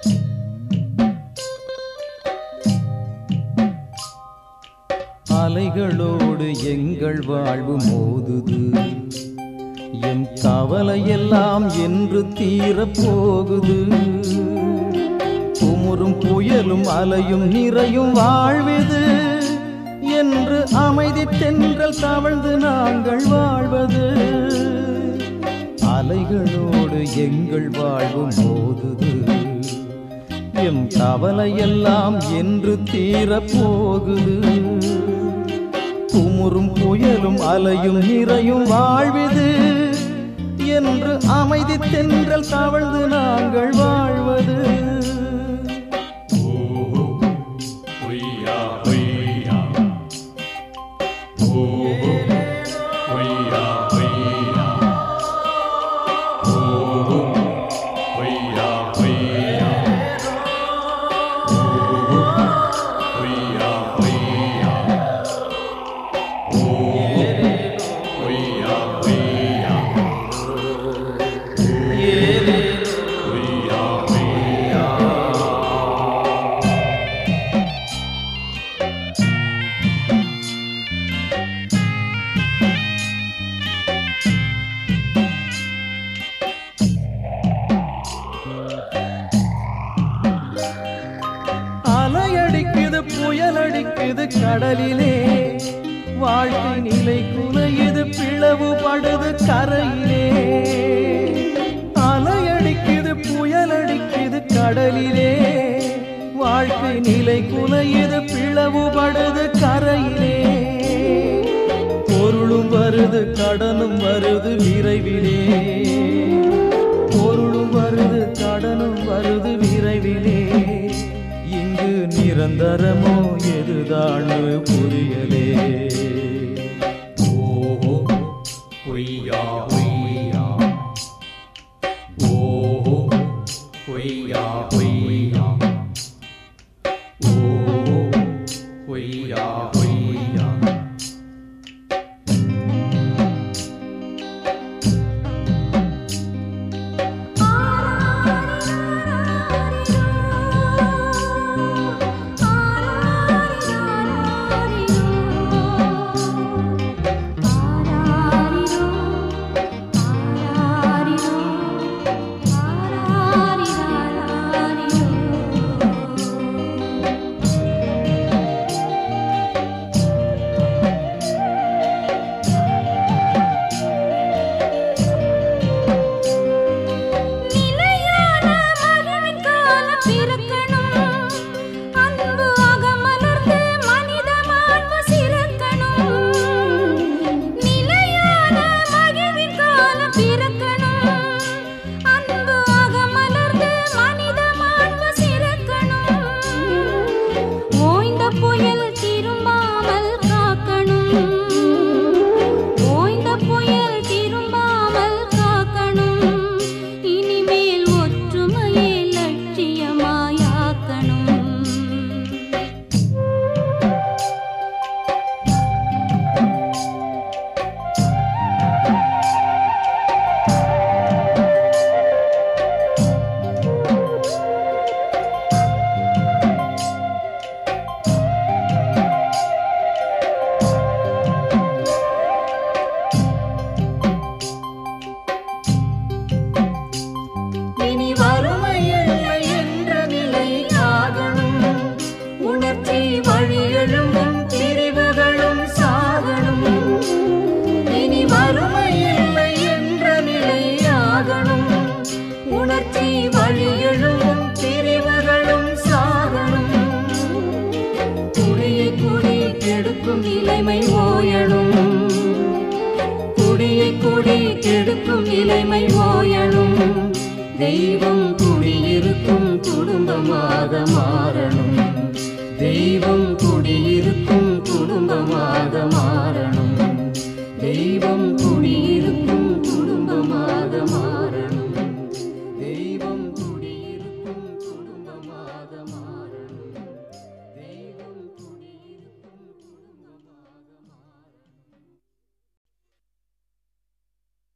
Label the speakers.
Speaker 1: அலைகளோடு எங்கள் வாழ்வு மோதுது எம் கவலையெல்லாம் என்று தீரப் போகுது குமுறும் புயலும் அலையும் நிறையும் வாழ்வது என்று அமைதி தென்றல் தவழ்ந்து நாங்கள் வாழ்வது அலைகளோடு எங்கள் வாழ்வு மோதுது எம் கவலையெல்லாம் என்று தீரப் போகுது குமுறும் புயலும் அலையும் நிறையும் வாழ்வது என்று அமைதி தென்றல் தவழ்ந்து நாங்கள் வாழ்வது
Speaker 2: Hoya, hoya. Oh, hoya, hoya. Oh, hoya, hoya. Oh, hoya, hoya. Oh, hoya, hoya. Hoya, hoya.
Speaker 1: அலையடிக்குது புயல் அடிக்குது கடலிலே வாழ்க்கை நிலை குலையுது பிளவுபடுது கரையிலே அலையடிக்குது புயல் அடிக்குது கடலிலே வாழ்க்கை நிலை குலையுது பிளவுபடுது கரையிலே பொருளும் வருது கடனும் வருது விரைவிலே பொருளும் வருது கடனும் வருது விரைவிலே இங்கு நிரந்தரமோ எதுதான் புரியலே
Speaker 2: ஓஹோ பொய்யா பொய்யா ஓஹோ பொய்யா பொய்யா ஓஹோ பொய்யா பொய்யா
Speaker 3: நிலையான மகிழ்வின் காலம் பிறக்கணும். அன்பு அகமலர்ந்து மனித மாண்பு சிறக்கணும். நிலையான மகிழ்வின் காலம் பிறக்கணும். அன்பு அகமலர்ந்து மனித மாண்பு சிறக்கணும். ஓய்ந்த புயல் திரும்பாமல் காக்கணும் ஓய்ந்த புயல் திரும்பாமல் காக்கணும் இனிமேல் ஒற்றுமையே லட்சியமாயாக்கணும்
Speaker 1: இனி வறுமை இல்லை என்ற நிலை ஆகணும் உணர்ச்சி வழி எழும்பும் பிரிவுகளும் சாகணும் இனி வறுமை இல்லை என்ற நிலை ஆகணும் உணர்ச்சி வழி எழும்பும் பிரிவுகளும் சாகணும் குடியை குடி கெடுக்கும் நிலைமை ஓயணும் குடியை குடி கெடுக்கும் நிலைமை ஓயணும் தெய்வம் குடியிருக்கும் குடும்பமாக மாறணும் தெய்வம் குடியிருக்கும்